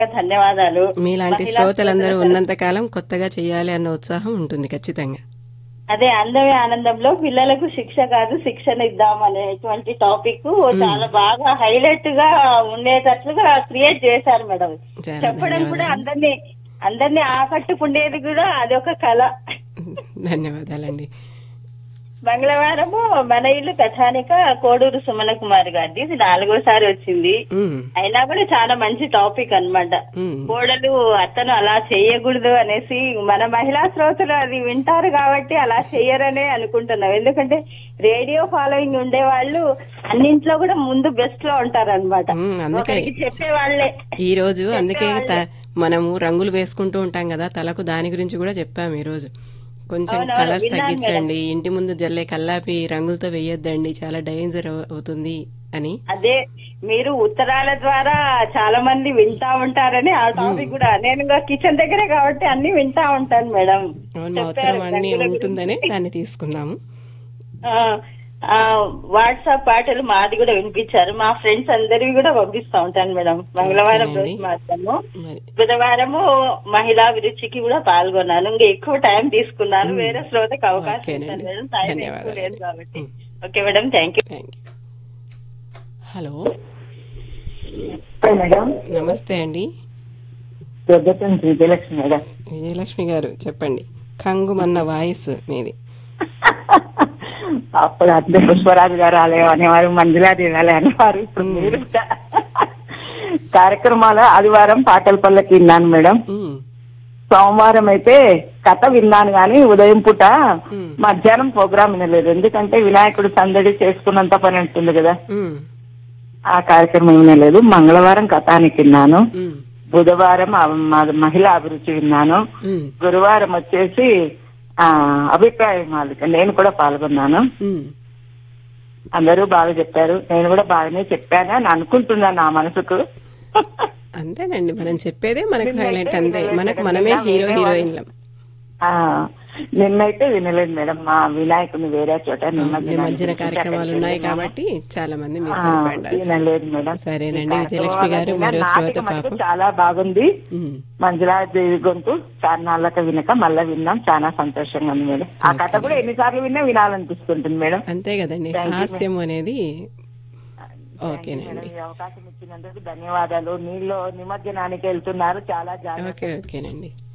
ధన్యవాదాలు మీలాంటి మహిళా శ్రోతలందరూ శ్రోతలకు- ఉన్నంత కాలం కొత్తగా చేయాలి అన్న ఉత్సాహం ఉంటుంది ఖచ్చితంగా అదే అందమే ఆనందంలో పిల్లలకు శిక్ష కాదు శిక్షణ ఇద్దాం అనేటువంటి టాపిక్ చాలా బాగా హైలైట్ గా ఉండేటట్లుగా క్రియేట్ చేశారు మేడం చాలా చెప్పడం కూడా ధన్యవాదాలు అందరినీ అందరినీ ఆకట్టుకుండేది కూడా అదొక కళ ధన్యవాదాలండి మంగళవారము మన ఇల్లు కథానిక కోడూరు సుమన కుమార్ గారిది ఇది నాలుగోసారి వచ్చింది ఉమ్, అయినా కూడా చాలా మంచి టాపిక్ అన్నమాట ఉమ్, కోడలు అతను అలా చేయకూడదు అనేసి మన మహిళా శ్రోతలు అది వింటారు కాబట్టి అలా చెయ్యరనే అనుకుంటున్నాం ఎందుకంటే రేడియో ఫాలోయింగ్ ఉండే వాళ్ళు అన్నింట్లో కూడా ముందు బెస్ట్ లో ఉంటారు అనమాట ఉమ్, అందుకే ఒకరికి చెప్పే వాళ్ళే ఈ రోజు అందుకే త- మనము రంగులు వేసుకుంటూ ఉంటాం కదా తలకు దాని గురించి కూడా చెప్పాము ఈ రోజు కొంచెం అవునవును, కలర్స్ విన్నాను తగ్గించండి ఇంటి ముందు జల్లే కల్లాపి రంగులతో వేయొద్దండి చాలా డేంజర్ అవుతుంది అని అదే మీరు ఉత్తరాల ద్వారా చాలా మంది వింటా ఉంటారని ఆ టాపిక్ కూడా నేను కిచెన్ దగ్గరే కాబట్టి అన్ని వింటా ఉంటాను మేడం అవును మా చెప్పారు ఉత్తరం అన్ని రంగుల గురించి. ఉంటుందనే దాన్ని తీసుకున్నాము ఆ, ఆ, వాట్సాప్ పాటలు మాది కూడా వినిపించారు మా ఫ్రెండ్స్ అందరివి కూడా పంపిస్తా ఉంటాను మేడం మంగళవారం ఓకేనండి. రోజు మాత్రము మరి బుధవారము మహిళా విరుచికి కూడా పాల్గొన్నాను ఇంకా ఎక్కువ టైం తీసుకున్నాను వేరే శ్రోతకు అవకాశం ఓకేనండి. ఇచ్చాను మేడం టైం ఎక్కువ ధన్యవాదాలు. లేదు కాబట్టి okay madam thank you thank you hello madam నమస్తే అండి పెద్దపల్లి విజయలక్ష్మి మేడం విజయలక్ష్మి గారు చెప్పండి కంగుమన్న వాయిస్ మీది అప్పుడు అంతే పుష్పరాజు గారు అలే అనేవారు మంజులా తినాలి అనేవారు ఇప్పుడు మీరు కార్యక్రమాల ఆదివారం పాటల పల్లకి విన్నాను మేడం ఉమ్, సోమవారం అయితే కథ విన్నాను కానీ ఉదయం పూట ఉమ్, మధ్యాహ్నం ప్రోగ్రామ్ వినలేదు ఎందుకంటే వినాయకుడు సందడి చేసుకున్నంత పని ఉంటుంది కదా ఉమ్, ఆ కార్యక్రమం వినలేదు మంగళవారం కథానికి విన్నాను ఉమ్, బుధవారం ఆ మ- మహిళా అభిరుచి విన్నాను ఉమ్, గురువారం వచ్చేసి ఆ అభిప్రాయం మాలిక నేను కూడా పాల్గొన్నాను ఉమ్. అందరూ బాగా చెప్పారు నేను కూడా బాగానే చెప్పాను అని అనుకుంటున్నాను నా మనసుకు అంతేనండి మనం చెప్పేదే మనకు హైలైట్ అంతే మనకు మనమే హీరో హీరోయిన్లం ఆ నిన్నైతే వినలేదు మేడం మా వినాయకుని వేరే చోట నిమజ్జన కార్యక్రమాలు ఉన్నాయి కాబట్టి చాలా మంది మిస్ అయిపోయారు వినలేదు మేడం సరేనండి విజయలక్ష్మి గారు మరో శ్రోత నాటిక మటుకు పాపం చాలా బాగుంది ఉమ్, మంజులా దేవి గొంతు చాలా నాళ్ళక వినక మళ్ళీ విన్నాం చాలా సంతోషంగా ఉంది మేడం ఆ కథ కూడా ఎన్నిసార్లు విన్నా వినాలనిపిస్తుంటుంది మేడం అంతే కదండి హాస్యం అనేది ఓకేనండి మేడం, ఈ అవకాశం ఇచ్చినందుకు ధన్యవాదాలు నీళ్ళు నిమజ్జనానికి వెళ్తున్నారు చాలా జాగ్రత్త ఓకే ఓకేనండి